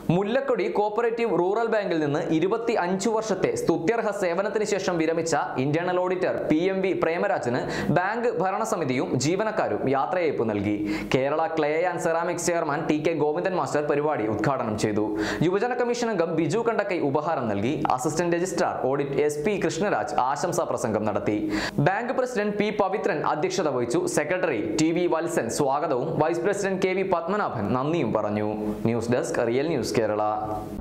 Mullakodi cooperative rural ബാങ്കിൽ നിന്ന് ഇരുപത്തി അഞ്ചു വർഷത്തെ സ്തുത്യർഹ സേവനത്തിന് ശേഷം വിരമിച്ച internal auditor P M V പ്രേമരാജന് ബാങ്ക് ഭരണസമിതിയും ജീവനക്കാരും യാത്രയയപ്പ് നൽകി Kerala clay and ceramics chairman T K Govindan master പരിപാടി ഉദ്ഘാടനം ചെയ്തു യുവജന കമ്മീഷൻ അംഗം ബിജു കണ്ടക്കൈ ഉപഹാരം നൽകി assistant registrar audit S P Krishnaraj ആശംസാ പ്രസംഗം നടത്തി ബാങ്ക് പ്രസിഡന്റ് പി പവിത്രൻ അധ്യക്ഷത വഹിച്ചു സെക്രട്ടറി ടി വി വത്സൻ സ്വാഗതവും vice president K V Padmanabhan നന്ദിയും പറഞ്ഞു news desk real news Kerala